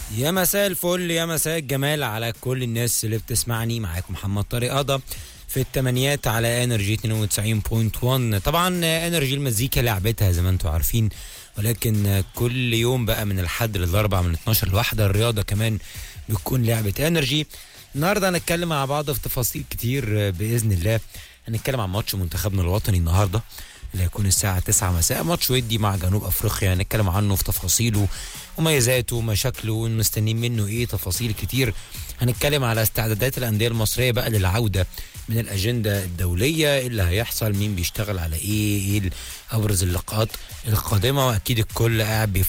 يا مساء الفل يا مساء الجمال على كل الناس اللي بتسمعني معاكم محمد طارق قضا في التمانيات على انرجي 92.1 طبعا انرجي المزيكا لعبتها زي ما انتم عارفين ولكن كل يوم بقى من الحد للاربع من 12 لواحدة الرياضه كمان بتكون لعبه انرجي النهارده هنتكلم مع بعض في تفاصيل كتير باذن الله هنتكلم عن ماتش منتخبنا الوطني النهارده اللي هيكون الساعة 9 مساء ماتش ودي مع جنوب افريقيا هنتكلم عنه في تفاصيله ومميزاته ومشاكله ومستنيين منه ايه تفاصيل كتير هنتكلم على استعدادات الانديه المصريه بقى للعوده من الاجنده الدوليه إيه اللي هيحصل مين بيشتغل على ايه ايه ابرز اللقاءات القادمه واكيد الكل قاعد